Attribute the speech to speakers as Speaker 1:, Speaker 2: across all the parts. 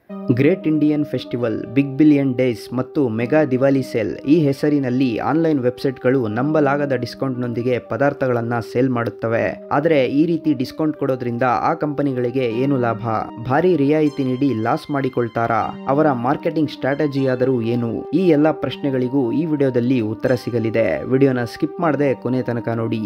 Speaker 1: great Indian festival big billion days ಮತ್ತು mega Diwali sale ಈ ಹೆಸರಿನಲ್ಲಿ ಆನ್ಲೈನ್ ವೆಬ್ಸೈಟ್ಗಳು ನಂಬಲಾಗದ ಡಿಸ್ಕೌಂಟ್ನೊಂದಿಗೆ ಪದಾರ್ಥಗಳನ್ನು ಸೇಲ್ ಮಾಡುತ್ತವೆ ಆದರೆ ಈ ರೀತಿ ಡಿಸ್ಕೌಂಟ್ ಕೊಡೋದ್ರಿಂದ ಆ ಕಂಪನಿಗಳಿಗೆ ಏನು ಲಾಭ ಭಾರಿ ರಿಯಾಯಿತಿ ನೀಡಿ ಲಾಸ್ ಮಾಡಿಕೊಳ್ತಾರಾ ಅವರ ಮಾರ್ಕೆಟಿಂಗ್ ಸ್ಟ್ರಾಟಜಿ ಆದರೂ ಏನು ಈ ಎಲ್ಲ ಪ್ರಶ್ನೆಗಳಿಗೂ ಈ ವಿಡಿಯೋದಲ್ಲಿ ಉತ್ತರ ಸಿಗಲಿದೆ ವಿಡಿಯೋನ ಸ್ಕಿಪ್ ಮಾಡದೆ ಕೊನೆ ತನಕ ನೋಡಿ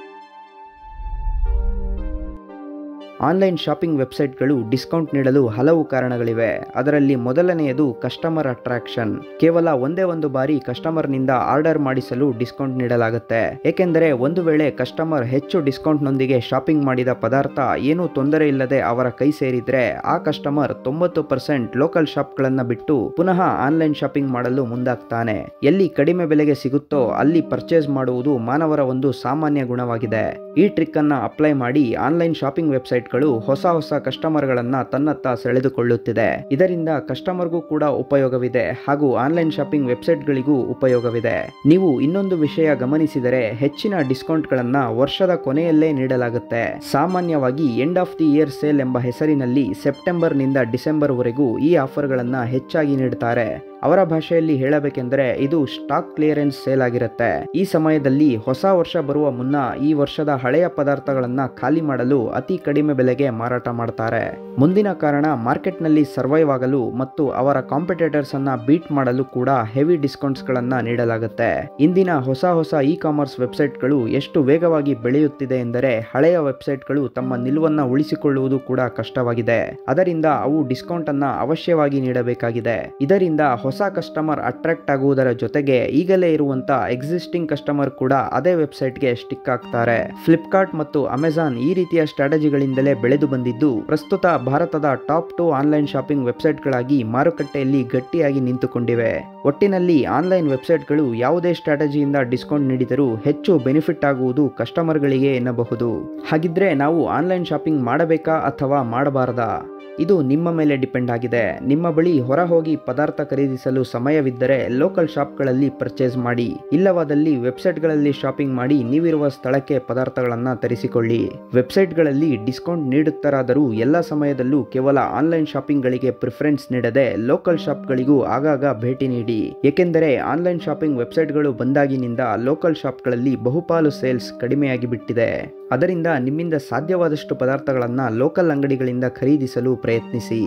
Speaker 1: ಆನ್ಲೈನ್ ಶಾಪಿಂಗ್ ವೆಬ್ಸೈಟ್ಗಳು ಡಿಸ್ಕೌಂಟ್ ನೀಡಲು ಹಲವು ಕಾರಣಗಳಿವೆ ಅದರಲ್ಲಿ ಮೊದಲನೆಯದು ಕಸ್ಟಮರ್ ಅಟ್ರಾಕ್ಷನ್ ಕೇವಲ ಒಂದೇ ಒಂದು ಬಾರಿ ಕಸ್ಟಮರ್ನಿಂದ ಆರ್ಡರ್ ಮಾಡಿಸಲು ಡಿಸ್ಕೌಂಟ್ ನೀಡಲಾಗುತ್ತೆ ಏಕೆಂದರೆ ಒಂದು ವೇಳೆ ಕಸ್ಟಮರ್ ಹೆಚ್ಚು ಡಿಸ್ಕೌಂಟ್ನೊಂದಿಗೆ ಶಾಪಿಂಗ್ ಮಾಡಿದ ಪದಾರ್ಥ ಏನೂ ತೊಂದರೆ ಇಲ್ಲದೆ ಅವರ ಕೈ ಸೇರಿದ್ರೆ ಆ ಕಸ್ಟಮರ್ ತೊಂಬತ್ತು ಪರ್ಸೆಂಟ್ ಲೋಕಲ್ ಶಾಪ್ಗಳನ್ನು ಬಿಟ್ಟು ಪುನಃ ಆನ್ಲೈನ್ ಶಾಪಿಂಗ್ ಮಾಡಲು ಮುಂದಾಗ್ತಾನೆ ಎಲ್ಲಿ ಕಡಿಮೆ ಬೆಲೆಗೆ ಸಿಗುತ್ತೋ ಅಲ್ಲಿ ಪರ್ಚೇಸ್ ಮಾಡುವುದು ಮಾನವರ ಒಂದು ಸಾಮಾನ್ಯ ಗುಣವಾಗಿದೆ ಈ ಟ್ರಿಕ್ ಅನ್ನ ಅಪ್ಲೈ ಮಾಡಿ ಆನ್ಲೈನ್ ಶಾಪಿಂಗ್ ವೆಬ್ಸೈಟ್ಗಳು ಹೊಸ ಹೊಸ ಕಸ್ಟಮರ್ಗಳನ್ನ ತನ್ನತ್ತ ಸೆಳೆದುಕೊಳ್ಳುತ್ತಿದೆ ಇದರಿಂದ ಕಸ್ಟಮರ್ಗೂ ಕೂಡ ಉಪಯೋಗವಿದೆ ಹಾಗೂ ಆನ್ಲೈನ್ ಶಾಪಿಂಗ್ ವೆಬ್ಸೈಟ್ಗಳಿಗೂ ಉಪಯೋಗವಿದೆ ನೀವು ಇನ್ನೊಂದು ವಿಷಯ ಗಮನಿಸಿದರೆ ಹೆಚ್ಚಿನ ಡಿಸ್ಕೌಂಟ್ಗಳನ್ನ ವರ್ಷದ ಕೊನೆಯಲ್ಲೇ ನೀಡಲಾಗುತ್ತೆ ಸಾಮಾನ್ಯವಾಗಿ end of the year sale ಎಂಬ ಹೆಸರಿನಲ್ಲಿ ಸೆಪ್ಟೆಂಬರ್ನಿಂದ ಡಿಸೆಂಬರ್ವರೆಗೂ ಈ ಆಫರ್ಗಳನ್ನ ಹೆಚ್ಚಾಗಿ ನೀಡುತ್ತಾರೆ ಅವರ ಭಾಷೆಯಲ್ಲಿ ಹೇಳಬೇಕೆಂದರೆ ಇದು ಸ್ಟಾಕ್ ಕ್ಲಿಯರೆನ್ಸ್ ಸೇಲ್ ಆಗಿರುತ್ತೆ ಈ ಸಮಯದಲ್ಲಿ ಹೊಸ ವರ್ಷ ಬರುವ ಮುನ್ನ ಈ ವರ್ಷದ ಹಳೆಯ ಪದಾರ್ಥಗಳನ್ನ ಖಾಲಿ ಮಾಡಲು ಅತಿ ಕಡಿಮೆ ಬೆಲೆಗೆ ಮಾರಾಟ ಮಾಡ್ತಾರೆ ಮುಂದಿನ ಕಾರಣ ಮಾರ್ಕೆಟ್ನಲ್ಲಿ ಸರ್ವೈವ್ ಆಗಲು ಮತ್ತು ಅವರ ಕಾಂಪಿಟೇಟರ್ಸ್ ಅನ್ನ ಬೀಟ್ ಮಾಡಲು ಕೂಡ ಹೆವಿ ಡಿಸ್ಕೌಂಟ್ಸ್ ಗಳನ್ನ ನೀಡಲಾಗುತ್ತೆ ಇಂದಿನ ಹೊಸ ಹೊಸ ಇ ಕಾಮರ್ಸ್ ವೆಬ್ಸೈಟ್ಗಳು ಎಷ್ಟು ವೇಗವಾಗಿ ಬೆಳೆಯುತ್ತಿದೆ ಎಂದರೆ ಹಳೆಯ ವೆಬ್ಸೈಟ್ಗಳು ತಮ್ಮ ನಿಲುವನ್ನ ಉಳಿಸಿಕೊಳ್ಳುವುದು ಕೂಡ ಕಷ್ಟವಾಗಿದೆ ಅದರಿಂದ ಅವು ಡಿಸ್ಕೌಂಟ್ ಅನ್ನ ಅವಶ್ಯವಾಗಿ ನೀಡಬೇಕಾಗಿದೆ ಇದರಿಂದ ಹೊಸ ಕಸ್ಟಮರ್ ಅಟ್ರಾಕ್ಟ್ ಆಗುವುದರ ಜೊತೆಗೆ ಈಗಲೇ ಇರುವಂತ ಎಕ್ಸಿಸ್ಟಿಂಗ್ ಕಸ್ಟಮರ್ ಕೂಡ ಅದೇ ವೆಬ್ಸೈಟ್ಗೆ ಸ್ಟಿಕ್ ಆಗ್ತಾರೆ ಫ್ಲಿಪ್ಕಾರ್ಟ್ ಮತ್ತು ಅಮೆಜಾನ್ ಈ ರೀತಿಯ ಸ್ಟ್ರಾಟಜಿಗಳಿಂದಲೇ ಬೆಳೆದು ಬಂದಿದ್ದು ಪ್ರಸ್ತುತ ಭಾರತದ ಟಾಪ್ ಟು ಆನ್ಲೈನ್ ಶಾಪಿಂಗ್ ವೆಬ್ಸೈಟ್ಗಳಾಗಿ ಮಾರುಕಟ್ಟೆಯಲ್ಲಿ ಗಟ್ಟಿಯಾಗಿ ನಿಂತುಕೊಂಡಿವೆ ಒಟ್ಟಿನಲ್ಲಿ ಆನ್ಲೈನ್ ವೆಬ್ಸೈಟ್ಗಳು ಯಾವುದೇ ಸ್ಟ್ರಾಟಜಿಯಿಂದ ಡಿಸ್ಕೌಂಟ್ ನೀಡಿದರೂ ಹೆಚ್ಚು ಬೆನಿಫಿಟ್ ಆಗುವುದು ಕಸ್ಟಮರ್ಗಳಿಗೆ ಎನ್ನಬಹುದು ಹಾಗಿದ್ರೆ ನಾವು ಆನ್ಲೈನ್ ಶಾಪಿಂಗ್ ಮಾಡಬೇಕಾ ಅಥವಾ ಮಾಡಬಾರದಾ ಇದು ನಿಮ್ಮ ಮೇಲೆ ಡಿಪೆಂಡ್ ಆಗಿದೆ ನಿಮ್ಮ ಬಳಿ ಹೊರ ಹೋಗಿ ಪದಾರ್ಥ ಖರೀದಿಸಲು ಸಮಯವಿದ್ದರೆ ಲೋಕಲ್ ಶಾಪ್ಗಳಲ್ಲಿ ಪರ್ಚೇಸ್ ಮಾಡಿ ಇಲ್ಲವಾದಲ್ಲಿ ವೆಬ್ಸೈಟ್ಗಳಲ್ಲಿ ಶಾಪಿಂಗ್ ಮಾಡಿ ನೀವಿರುವ ಸ್ಥಳಕ್ಕೆ ಪದಾರ್ಥಗಳನ್ನು ತರಿಸಿಕೊಳ್ಳಿ ವೆಬ್ಸೈಟ್ಗಳಲ್ಲಿ ಡಿಸ್ಕೌಂಟ್ ನೀಡುತ್ತಾರಾದರೂ ಎಲ್ಲ ಸಮಯದಲ್ಲೂ ಕೇವಲ ಆನ್ಲೈನ್ ಶಾಪಿಂಗ್ಗಳಿಗೆ ಪ್ರಿಫರೆನ್ಸ್ ನೀಡದೆ ಲೋಕಲ್ ಶಾಪ್ಗಳಿಗೂ ಆಗಾಗ ಭೇಟಿ ನೀಡಿ ಏಕೆಂದರೆ ಆನ್ಲೈನ್ ಶಾಪಿಂಗ್ ವೆಬ್ಸೈಟ್ಗಳು ಬಂದಾಗಿನಿಂದ ಲೋಕಲ್ ಶಾಪ್ಗಳಲ್ಲಿ ಬಹುಪಾಲು ಸೇಲ್ಸ್ ಕಡಿಮೆಯಾಗಿ ಬಿಟ್ಟಿದೆ ಅದರಿಂದ ನಿಮ್ಮಿಂದ ಸಾಧ್ಯವಾದಷ್ಟು ಪದಾರ್ಥಗಳನ್ನು ಲೋಕಲ್ ಅಂಗಡಿಗಳಿಂದ ಖರೀದಿಸಲು ಪ್ರಯತ್ನಿಸಿ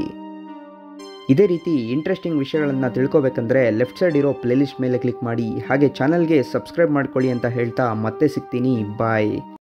Speaker 1: ಇದೇ ರೀತಿ ಇಂಟ್ರೆಸ್ಟಿಂಗ್ ವಿಷಯಗಳನ್ನು ತಿಳ್ಕೊಬೇಕಂದ್ರೆ ಲೆಫ್ಟ್ ಸೈಡ್ ಇರೋ ಪ್ಲೇಲಿಸ್ಟ್ ಮೇಲೆ ಕ್ಲಿಕ್ ಮಾಡಿ ಹಾಗೆ ಚಾನಲ್ಗೆ ಸಬ್ಸ್ಕ್ರೈಬ್ ಮಾಡ್ಕೊಳ್ಳಿ ಅಂತ ಹೇಳ್ತಾ ಮತ್ತೆ ಸಿಗ್ತೀನಿ ಬಾಯ್